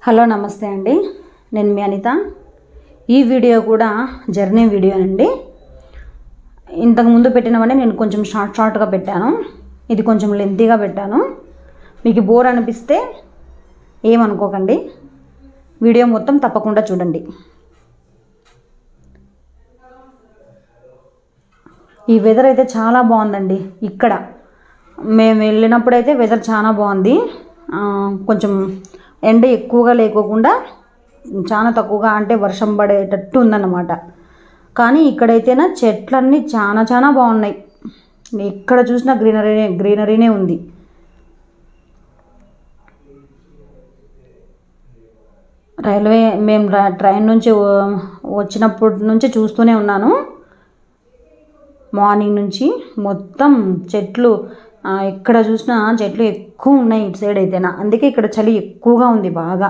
Hello నమస్తే అండి నేను మీ అనిత ఈ వీడియో కూడా జర్నీ వీడియో అండి ఇంతకు ముందు పెట్టినవన్నీ నేను కొంచెం షార్ట్ షార్ట్గా పెట్టాను ఇది కొంచెం లెంతీగా పెట్టాను మీకు బోర్ అనిపిస్తే ఏమనుకోకండి వీడియో మొత్తం తప్పకుండా చూడండి ఈ వెదర్ అయితే చాలా బాగుందండి ఇక్కడ మేము వెళ్ళినప్పుడైతే వెదర్ చాలా బాగుంది ఆ, కొంచెం ఎండ ఎక్కువగా లేకోకుండా చాలా తక్కువగా అంటే వర్షం పడేటట్టు ఉందన్నమాట కానీ ఇక్కడైతేనా చెట్లన్నీ చాలా చాలా బాగున్నాయి ఎక్కడ చూసినా గ్రీనరీ గ్రీనరీనే ఉంది రైల్వే మేము రా- ట్రైన్ నుంచి వ- వచ్చినప్పటి నుంచి చూస్తూనే ఉన్నాను మార్నింగ్ నుంచి మొత్తం చెట్లు ఆ, ఎక్కడ చూసినా చెట్లు ఎక్కువ ఉన్నాయి ఇటు సైడ్ అయితేనా అందుకే ఇక్కడ చలి ఎక్కువగా ఉంది బాగా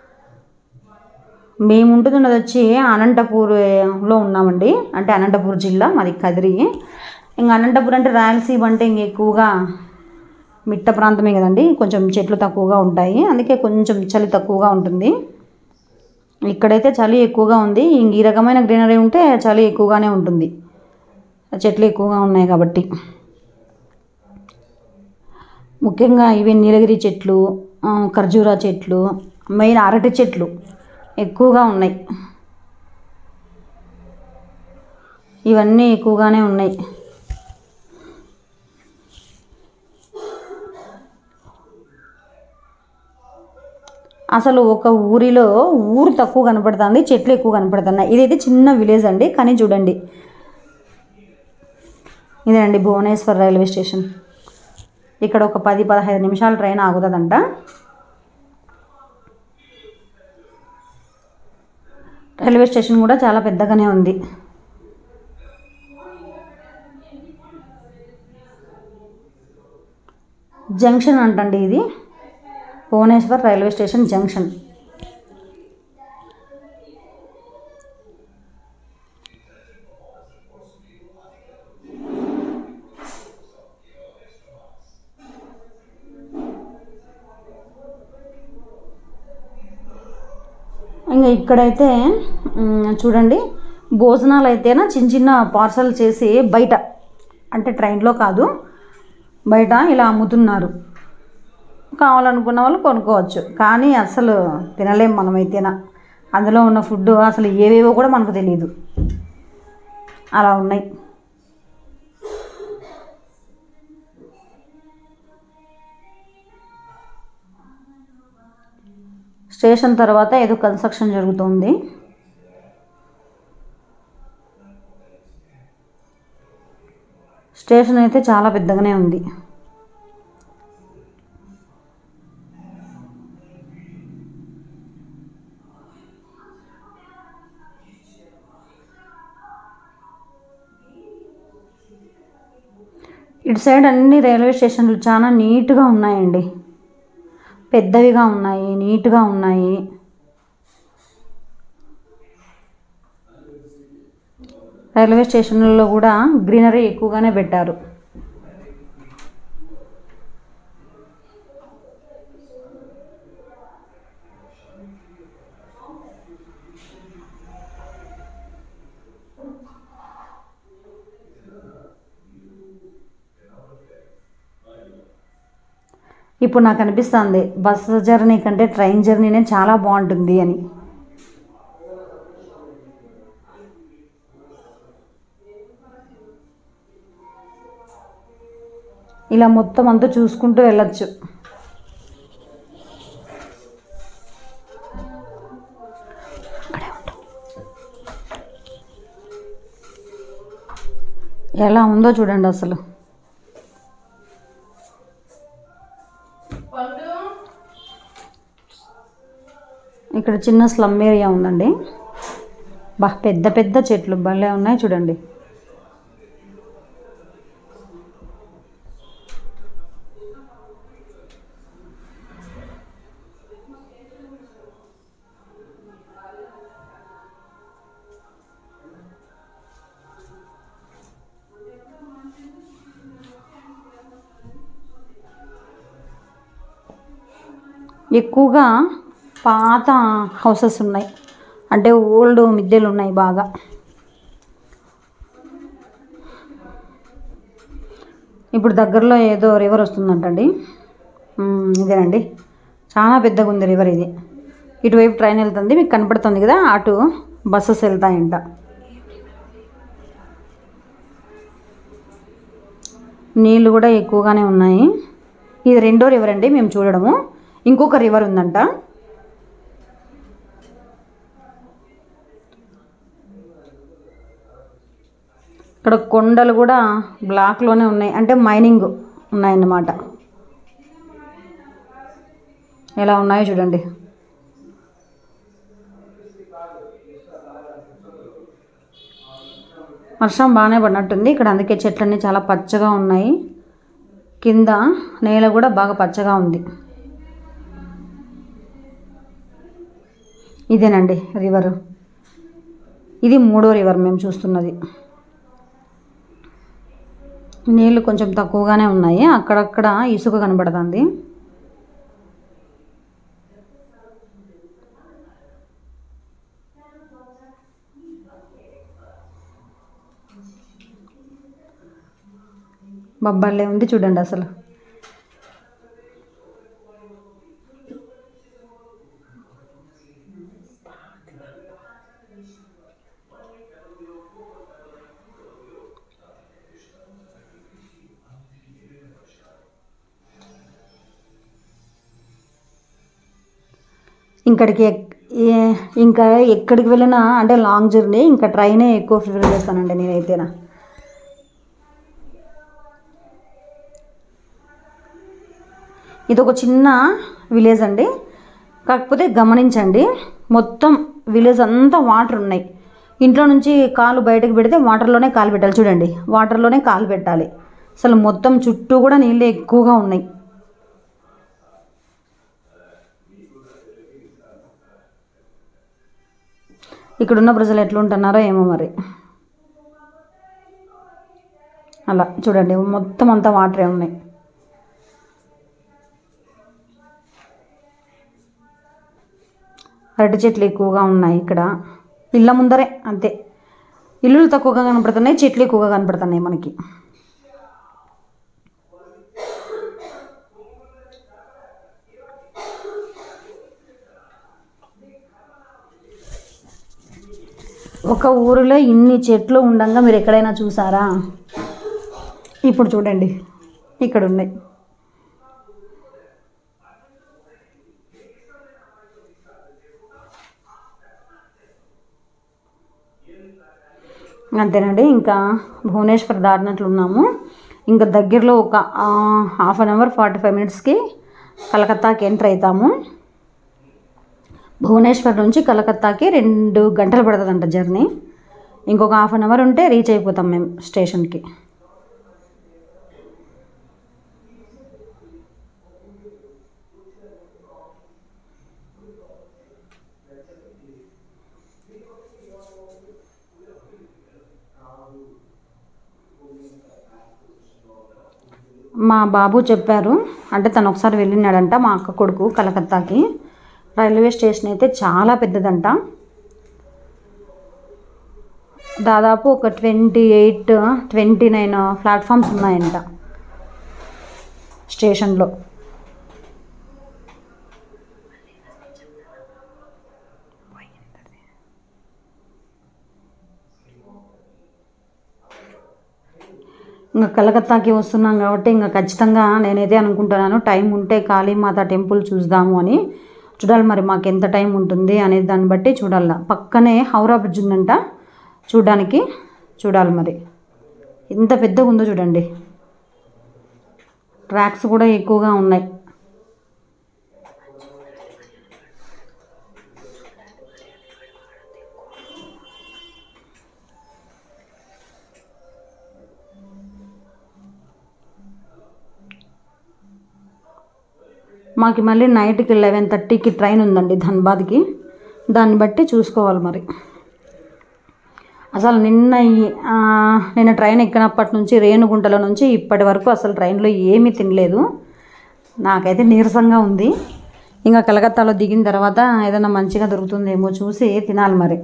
మేము ఉంటున్నది వచ్చి అనంతపూర్లో ఉన్నామండి అంటే అనంతపూర్ జిల్లా మాది కదిరి ఇంకా అనంతపూర్ అంటే రాయలసీమ అంటే ఇంక ఎక్కువగా మిట్ట ప్రాంతమే కదండి కొంచెం చెట్లు తక్కువగా ఉంటాయి అందుకే కొంచెం చలి తక్కువగా ఉంటుంది ఇక్కడైతే చలి ఎక్కువగా ఉంది ఇంక ఈ రకమైన గ్రీనరీ ఉంటే చలి ఎక్కువగానే ఉంటుంది చెట్లు ఎక్కువగా ఉన్నాయి కాబట్టి ముఖ్యంగా ఇవి నీలగిరి చెట్లు ఆ, ఖర్జూరా చెట్లు మెయిన్ అరటి చెట్లు ఎక్కువగా ఉన్నాయి ఇవన్నీ ఎక్కువగానే ఉన్నాయి అసలు ఒక ఊరిలో ఊరు తక్కువ కనపడుతుంది చెట్లు ఎక్కువ కనపడుతున్నాయి ఇదైతే చిన్న విలేజ్ అండి కానీ చూడండి ఇదేనండి భువనేశ్వర్ రైల్వే స్టేషన్ ఇక్కడ ఒక పది పదహైదు నిమిషాల ట్రైన్ ఆగుతుందంట రైల్వే స్టేషన్ కూడా చాలా పెద్దగానే ఉంది జంక్షన్ అంటండి ఇది భువనేశ్వర్ రైల్వే స్టేషన్ జంక్షన్ ఇంకా ఇక్కడైతే మ్, చూడండి భోజనాలు అయితేనా చిన్న చిన్న పార్సల్ చేసి బయట అంటే ట్రైన్లో కాదు బయట ఇలా అమ్ముతున్నారు కావాలనుకున్న వాళ్ళు కొనుక్కోవచ్చు కానీ అసలు తినలేం మనమైతేనా అందులో ఉన్న ఫుడ్ అసలు ఏవేవో కూడా మనకు తెలియదు అలా ఉన్నాయి స్టేషన్ తర్వాత ఏదో కన్స్ట్రక్షన్ జరుగుతుంది స్టేషన్ అయితే చాలా పెద్దగానే ఉంది ఇటు సైడ్ అన్ని రైల్వే స్టేషన్లు చాలా నీట్గా ఉన్నాయండి పెద్దవిగా ఉన్నాయి నీట్గా ఉన్నాయి రైల్వే స్టేషన్లలో కూడా గ్రీనరీ ఎక్కువగానే పెట్టారు ఇప్పుడు నాకు అనిపిస్తుంది బస్సు జర్నీ కంటే ట్రైన్ జర్నీనే చాలా బాగుంటుంది అని ఇలా మొత్తం అంతా చూసుకుంటూ వెళ్ళొచ్చు అక్కడే ఉంటాం. ఎలా ఉందో చూడండి అసలు ఇక్కడ చిన్న స్లమ్ ఏరియా ఉందండి బా పెద్ద పెద్ద చెట్లు భలే ఉన్నాయి చూడండి ఎక్కువగా పాత హౌసెస్ ఉన్నాయి అంటే ఓల్డ్ మిద్దెలు ఉన్నాయి బాగా ఇప్పుడు దగ్గరలో ఏదో రివర్ వస్తుందంటండి మ్మ్, ఇదేనండి చాలా పెద్దగా ఉంది రివర్ ఇది ఇటువైపు ట్రైన్ వెళ్తుంది మీకు కనపడుతుంది కదా అటు బస్సెస్ వెళ్తాయంట నీళ్ళు కూడా ఎక్కువగానే ఉన్నాయి ఇది రెండో రివర్ అండి మేము చూడడము ఇంకొక రివర్ ఉందంట ఇక్కడ కొండలు కూడా బ్లాక్లోనే ఉన్నాయి అంటే మైనింగ్ ఉన్నాయన్నమాట ఎలా ఉన్నాయో చూడండి వర్షం బాగానే పడినట్టుంది ఇక్కడ అందుకే చెట్లన్నీ చాలా పచ్చగా ఉన్నాయి కింద నేల కూడా బాగా పచ్చగా ఉంది ఇదేనండి రివర్ ఇది మూడో రివర్ మేము చూస్తున్నది నీళ్ళు కొంచెం తక్కువగానే ఉన్నాయి అక్కడక్కడ ఇసుక కనబడుతుంది బొబ్బర్లే ఉంది చూడండి అసలు ఇంకడికి ఎక్- ఏ- ఇంకా ఎక్కడికి వెళ్ళినా అంటే లాంగ్ జర్నీ ఇంకా ట్రైనే ఎక్కువ ప్రిఫర్ చేస్తానండి నేనైతేనా ఇది ఒక చిన్న విలేజ్ అండి కాకపోతే గమనించండి మొత్తం విలేజ్ అంతా వాటర్ ఉన్నాయి ఇంట్లో నుంచి కాలు బయటకు పెడితే వాటర్లోనే కాలు పెట్టాలి చూడండి వాటర్లోనే కాలు పెట్టాలి అసలు మొత్తం చుట్టూ కూడా నీళ్ళు ఎక్కువగా ఉన్నాయి ఇక్కడున్న ప్రజలు ఎట్లుంటున్నారో ఏమో మరి అలా చూడండి మొత్తం అంతా వాటరే ఉన్నాయి అరటి చెట్లు ఎక్కువగా ఉన్నాయి ఇక్కడ ఇళ్ళ ముందరే అంతే ఇల్లులు తక్కువగా కనపడుతున్నాయి చెట్లు ఎక్కువగా కనపడుతున్నాయి మనకి ఒక ఊరిలో ఇన్ని చెట్లు ఉండంగా మీరు ఎక్కడైనా చూసారా ఇప్పుడు చూడండి ఇక్కడ ఉన్నాయి అంతేనండి ఇంకా భువనేశ్వర్ దాటినట్లు ఉన్నాము ఇంకా దగ్గరలో ఒక half an hour forty five మినిట్స్కి కలకత్తాకి ఎంటర్ అవుతాము భువనేశ్వర్ నుంచి కలకత్తాకి రెండు గంటలు పడుతుందంట జర్నీ ఇంకొక హాఫ్ అన్ అవర్ ఉంటే రీచ్ అయిపోతాం మేము స్టేషన్కి మా బాబు చెప్పారు అంటే తను ఒకసారి వెళ్ళినాడంట మా అక్క కొడుకు కలకత్తాకి రైల్వే స్టేషన్ అయితే చాలా పెద్దదంట దాదాపు ఒక twenty eight twenty nine platforms ఉన్నాయంట స్టేషన్లో ఇంకా కలకత్తాకి వస్తున్నాం కాబట్టి ఇంకా ఖచ్చితంగా నేనైతే అనుకుంటున్నాను టైం ఉంటే కాళీమాత టెంపుల్ చూద్దాము అని చూడాలి మరి మాకు ఎంత టైం ఉంటుంది అనే దాన్ని బట్టి చూడాల పక్కనే హౌరా బ్రిడ్జ్ ఉందంట చూడడానికి చూడాలి మరి ఎంత పెద్దగా ఉందో చూడండి ట్రాక్స్ కూడా ఎక్కువగా ఉన్నాయి మాకు మళ్ళీ నైట్కి లెవెన్ థర్టీకి ట్రైన్ ఉందండి ధన్బాద్కి దాన్ని బట్టి చూసుకోవాలి మరి అసలు నిన్న ఈ- ఆ, నిన్న ట్రైన్ ఎక్కినప్పటి నుంచి రేణుగుంటల నుంచి ఇప్పటి వరకు అసలు ట్రైన్లో ఏమీ తినలేదు నాకైతే నీరసంగా ఉంది ఇంకా కలకత్తాలో దిగిన తర్వాత ఏదైనా మంచిగా దొరుకుతుందేమో చూసి తినాలి మరి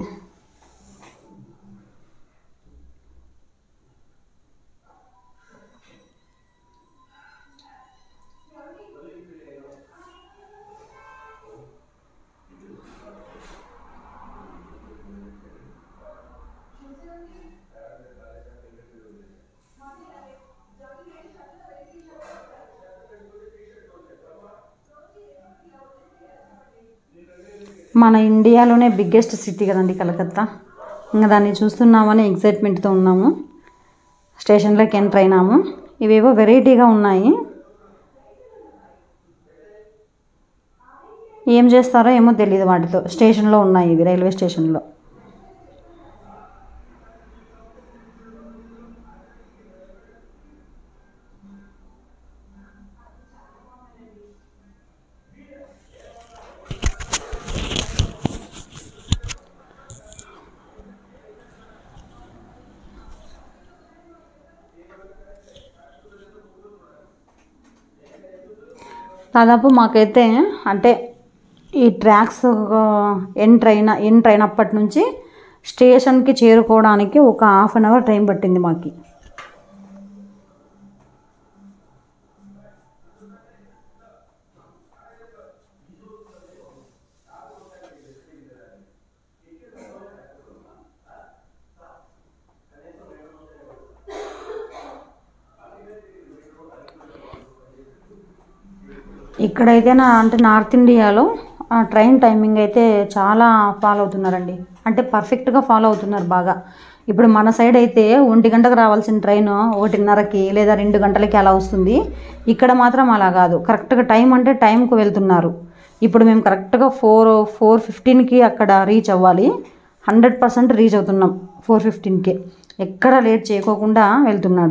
మన ఇండియాలోనే బిగ్గెస్ట్ సిటీ కదండి కలకత్తా ఇంకా దాన్ని చూస్తున్నామని ఎగ్జైట్మెంట్తో ఉన్నాము స్టేషన్లోకి ఎంటర్ అయినాము ఇవేవో వెరైటీగా ఉన్నాయి ఏం చేస్తారో ఏమో తెలియదు వాటితో స్టేషన్లో ఉన్నాయి ఇవి రైల్వే స్టేషన్లో దాదాపు మాకైతే అంటే ఈ ట్రాక్స్ ఎంటర్ అయిన ఎంటర్ అయినప్పటి నుంచి స్టేషన్కి చేరుకోవడానికి ఒక హాఫ్ అన్ అవర్ టైం పట్టింది మాకు ఇక్కడైతే నా అంటే నార్త్ ఇండియాలో ఆ ట్రైన్ టైమింగ్ అయితే చాలా ఫాలో అవుతున్నారండి అంటే పర్ఫెక్ట్గా ఫాలో అవుతున్నారు బాగా ఇప్పుడు మన సైడ్ అయితే ఒంటి గంటకు రావాల్సిన ట్రైన్ ఒకటిన్నరకి లేదా రెండు గంటలకి అలా వస్తుంది ఇక్కడ మాత్రం అలా కాదు కరెక్ట్గా టైం అంటే టైంకు వెళ్తున్నారు ఇప్పుడు మేము కరెక్ట్గా ఫోర్ ఫోర్ ఫిఫ్టీన్కి అక్కడ రీచ్ అవ్వాలి హండ్రెడ్ పర్సెంట్ రీచ్ అవుతున్నాం ఫోర్ ఫిఫ్టీన్కి ఎక్కడ లేట్ చేయకోకుండా వెళ్తున్నాడు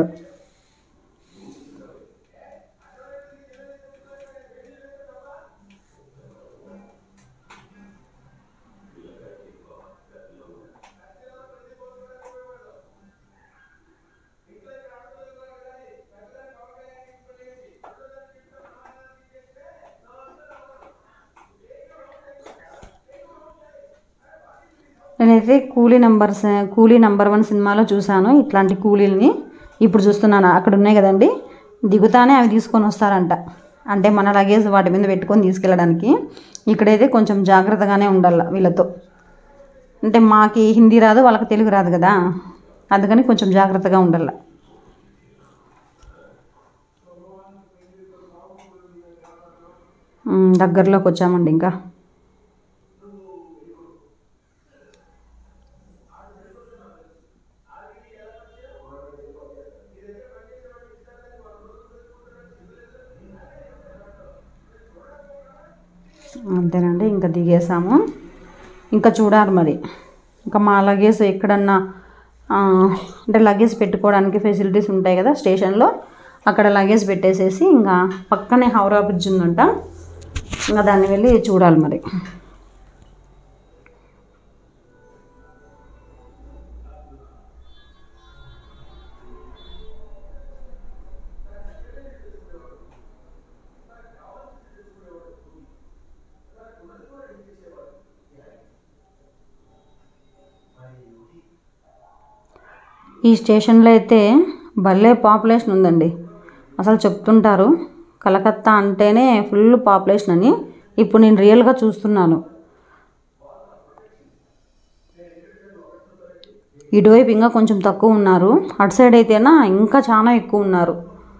నేనైతే కూలీ నెంబర్స్ కూలీ నెంబర్ వన్ సినిమాలో చూశాను ఇట్లాంటి కూలీలని ఇప్పుడు చూస్తున్నాను అక్కడ ఉన్నాయి కదండి దిగుతానే అవి తీసుకొని వస్తారంట అంటే మన లగేజ్ వాటి మీద పెట్టుకొని తీసుకెళ్ళడానికి ఇక్కడైతే కొంచెం జాగ్రత్తగానే ఉండాలి వీళ్ళతో అంటే మాకి హిందీ రాదు వాళ్ళకి తెలుగు రాదు కదా అందుకని కొంచెం జాగ్రత్తగా ఉండాలి ఉమ్, దగ్గరలోకి వచ్చామండి ఇంకా అంతేనండి ఇంకా దిగేసాము ఇంకా చూడాలి మరి ఇంకా మా లగేజ్ ఎక్కడన్నా ఆ, అంటే లగేజ్ పెట్టుకోవడానికి ఫెసిలిటీస్ ఉంటాయి కదా స్టేషన్లో అక్కడ లగేజ్ పెట్టేసేసి ఇంకా పక్కనే హౌరా బ్రిడ్జ్ ఉందంట ఇంకా దాన్ని వెళ్ళి చూడాలి మరి ఈ స్టేషన్లో అయితే భలే పాపులేషన్ ఉందండి అసలు చెప్తుంటారు కలకత్తా అంటేనే ఫుల్ పాపులేషన్ అని ఇప్పుడు నేను రియల్గా చూస్తున్నాను ఇటువైపు ఇంకా కొంచెం తక్కువ ఉన్నారు అటు సైడ్ అయితేనా ఇంకా చాలా ఎక్కువ ఉన్నారు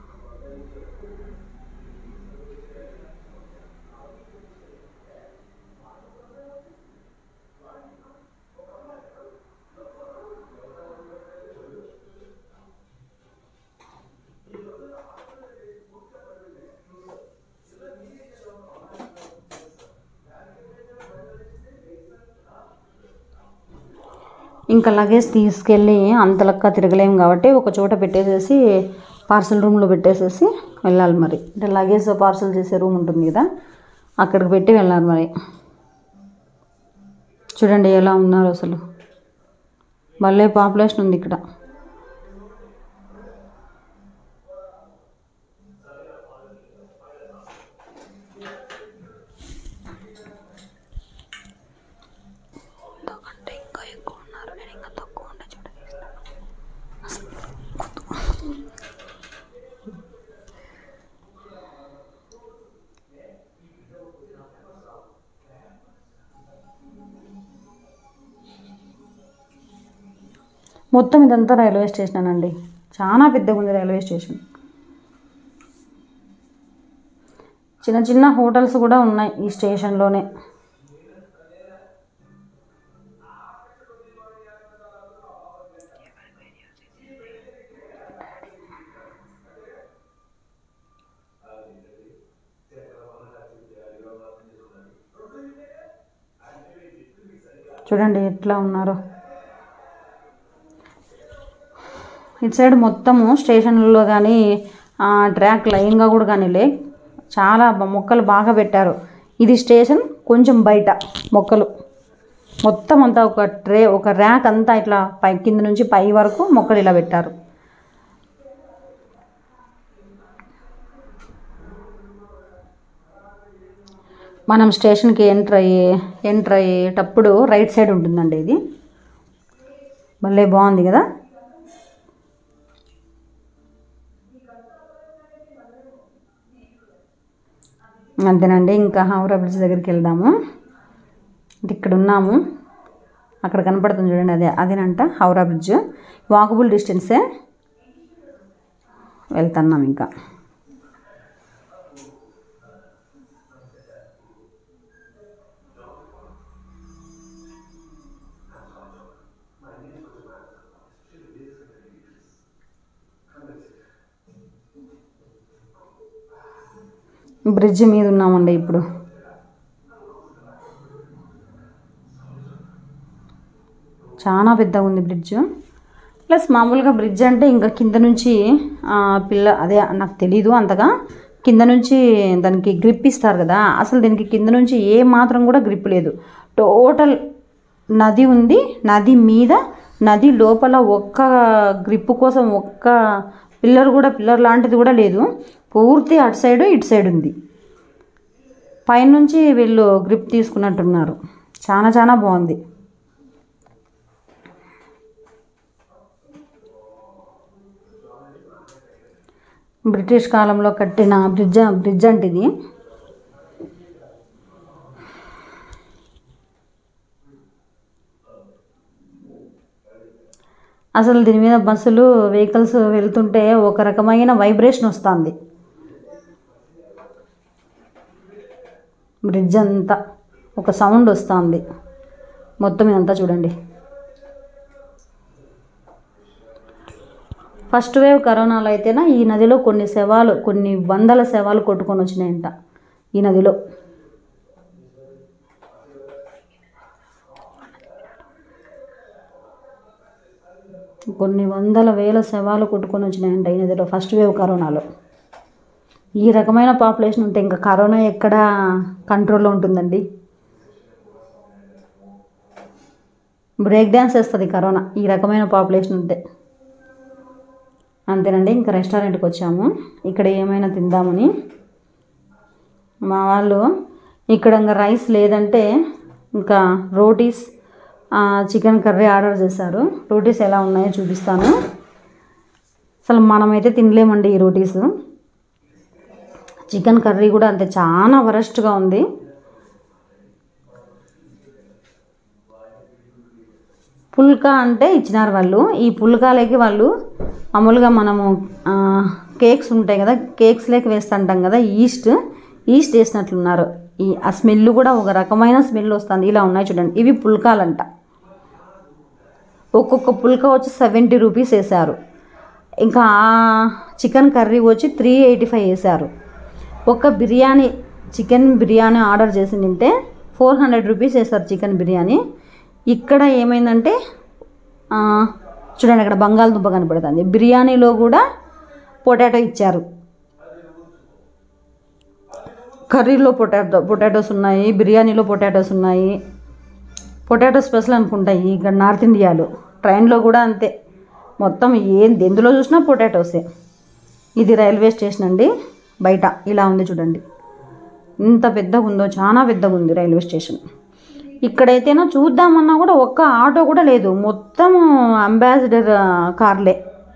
ఇంకా లగేజ్ తీసుకెళ్ళి అంతలక్క తిరగలేము కాబట్టి ఒక చోట పెట్టేసేసి పార్సల్ రూమ్లో పెట్టేసేసి వెళ్ళాలి మరి అంటే లగేజ్ పార్సల్ చేసే రూమ్ ఉంటుంది కదా అక్కడికి పెట్టి వెళ్ళాలి మరి చూడండి ఎలా ఉన్నారు అసలు భలే పాపులేషన్ ఉంది ఇక్కడ మొత్తం ఇదంతా రైల్వే స్టేషన్ అండి చాలా పెద్దగా ఉంది రైల్వే స్టేషన్ చిన్న చిన్న హోటల్స్ కూడా ఉన్నాయి ఈ స్టేషన్లోనే చూడండి ఎట్లా ఉన్నారో ఇటు సైడ్ మొత్తము స్టేషన్లలో కానీ ట్రాక్ లైన్గా కూడా కానీ లే చాలా బ- మొక్కలు బాగా పెట్టారు ఇది స్టేషన్ కొంచెం బయట మొక్కలు మొత్తం అంతా ఒక ట్రే ఒక ర్యాక్ అంతా ఇట్లా పై కింద నుంచి పై వరకు మొక్కలు ఇలా పెట్టారు మనం స్టేషన్కి ఎంటర్ అయ్యే ఎంటర్ అయ్యేటప్పుడు రైట్ సైడ్ ఉంటుందండి ఇది భలే బాగుంది కదా అంతేనండి ఇంకా హౌరా బ్రిడ్జ్ దగ్గరికి వెళ్దాము అంటే ఇక్కడ ఉన్నాము అక్కడ కనపడుతుంది చూడండి అదే అదేనంట హౌరా బ్రిడ్జ్ వాకబుల్ డిస్టెన్సే వెళ్తున్నాం ఇంకా బ్రిడ్జ్ మీద ఉన్నామండి ఇప్పుడు చాలా పెద్దగా ఉంది బ్రిడ్జ్ ప్లస్ మామూలుగా బ్రిడ్జ్ అంటే ఇంకా కింద నుంచి ఆ, పిల్ల అదే నాకు తెలీదు అంతగా కింద నుంచి దానికి గ్రిప్ ఇస్తారు కదా అసలు దీనికి కింద నుంచి ఏ మాత్రం కూడా గ్రిప్ లేదు టోటల్ నది ఉంది నది మీద నది లోపల ఒక్క గ్రిప్ కోసం ఒక్క పిల్లర్ కూడా పిల్లర్ లాంటిది కూడా లేదు పూర్తి అటు సైడ్ ఇటు సైడ్ ఉంది పైనుంచి వీళ్ళు గ్రిప్ తీసుకున్నట్టున్నారు చాలా చాలా బాగుంది బ్రిటిష్ కాలంలో కట్టిన బ్రిడ్జ్ బ్రిడ్జ్ అంటే ఇది అసలు దీని మీద బస్సులు వెహికల్స్ వెళ్తుంటే ఒక రకమైన వైబ్రేషన్ వస్తుంది బ్రిడ్జ్ అంతా ఒక సౌండ్ వస్తుంది మొత్తం ఇదంతా చూడండి ఫస్ట్ వేవ్ కరోనాలో అయితేనా ఈ నదిలో కొన్ని శవాలు కొన్ని వందల శవాలు కొట్టుకొని వచ్చినాయంట ఈ నదిలో కొన్ని వందల వేల శవాలు కొట్టుకొని వచ్చినాయంట ఈ నదిలో ఫస్ట్ వేవ్ కరోనాలో ఈ రకమైన పాపులేషన్ ఉంటే ఇంకా కరోనా ఎక్కడ కంట్రోల్లో ఉంటుందండి బ్రేక్ డ్యాన్స్ వేస్తుంది కరోనా ఈ రకమైన పాపులేషన్ ఉంటే అంతేనండి ఇంకా రెస్టారెంట్కి వచ్చాము ఇక్కడ ఏమైనా తిందామని మా వాళ్ళు ఇక్కడ ఇంకా రైస్ లేదంటే ఇంకా రోటీస్ ఆ, చికెన్ కర్రీ ఆర్డర్ చేశారు రోటీస్ ఎలా ఉన్నాయో చూపిస్తాను అసలు మనమైతే తినలేమండి ఈ రోటీస్ చికెన్ కర్రీ కూడా అంతే చాలా వరస్ట్గా ఉంది పుల్కా అంటే ఇచ్చినారు వాళ్ళు ఈ పుల్కాలకి వాళ్ళు మామూలుగా మనము ఆ, కేక్స్ ఉంటాయి కదా కేక్స్ లేక వేస్తుంటాం కదా ఈస్ట్ ఈస్ట్ వేసినట్లున్నారు ఈ ఆ స్మెల్ కూడా ఒక రకమైన స్మెల్ వస్తుంది ఇలా ఉన్నాయి చూడండి ఇవి పుల్కాలంట ఒక్కొక్క పుల్కా వచ్చి సెవెంటీ రూపీస్ వేశారు ఇంకా చికెన్ కర్రీ వచ్చి త్రీ ఎయిటీ ఫైవ్ వేశారు ఒక బిర్యానీ చికెన్ బిర్యానీ ఆర్డర్ చేసి తింటే ఫోర్ హండ్రెడ్ రూపీస్ వేస్తారు చికెన్ బిర్యానీ ఇక్కడ ఏమైందంటే ఆ, చూడండి అక్కడ బంగాళదుంప కనపడుతుంది బిర్యానీలో కూడా పొటాటో ఇచ్చారు కర్రీలో పొటాటో పొటాటోస్ ఉన్నాయి బిర్యానీలో పొటాటోస్ ఉన్నాయి పొటాటో స్పెషల్ అనుకుంటాయి ఇక్కడ నార్త్ ఇండియాలో ట్రైన్లో కూడా అంతే మొత్తం ఏం ఎందులో చూసినా పొటాటోసే ఇది రైల్వే స్టేషన్ అండి బయట ఇలా ఉంది చూడండి ఇంత పెద్దగా ఉందో చాలా పెద్దగా ఉంది రైల్వే స్టేషన్ ఇక్కడైతేనో చూద్దామన్నా కూడా ఒక్క ఆటో కూడా లేదు మొత్తం అంబాసిడర్ ఆ, కార్లే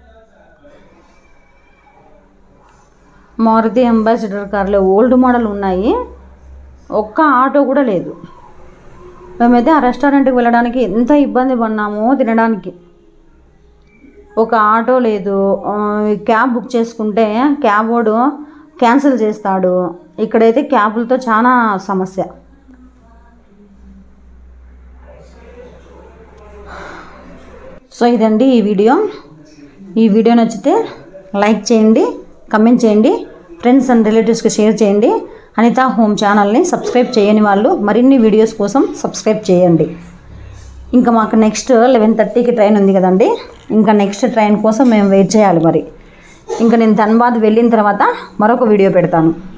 మారుతి అంబాసిడర్ కార్లే ఓల్డ్ మోడల్ ఉన్నాయి ఒక్క ఆటో కూడా లేదు మేమైతే ఆ రెస్టారెంట్కి వెళ్ళడానికి ఎంత ఇబ్బంది పడినామో తినడానికి ఒక ఆటో లేదు ఆ, క్యాబ్ బుక్ చేసుకుంటే క్యాబ్ వాడు క్యాన్సిల్ చేస్తాడు ఇక్కడైతే క్యాబులతో చాలా సమస్య సో ఇదండి ఈ వీడియో ఈ వీడియో నచ్చితే లైక్ చేయండి కమెంట్ చేయండి ఫ్రెండ్స్ అండ్ రిలేటివ్స్కి షేర్ చేయండి అనితా హోమ్ ఛానల్ని సబ్స్క్రైబ్ చేయని వాళ్ళు మరిన్ని వీడియోస్ కోసం సబ్స్క్రైబ్ చేయండి ఇంకా మాకు నెక్స్ట్ లెవెన్ థర్టీకి ట్రైన్ ఉంది కదండి ఇంకా నెక్స్ట్ ట్రైన్ కోసం మేము వెయిట్ చేయాలి మరి ఇంకా నేను ధన్బాద్ వెళ్ళిన తర్వాత మరొక వీడియో పెడతాను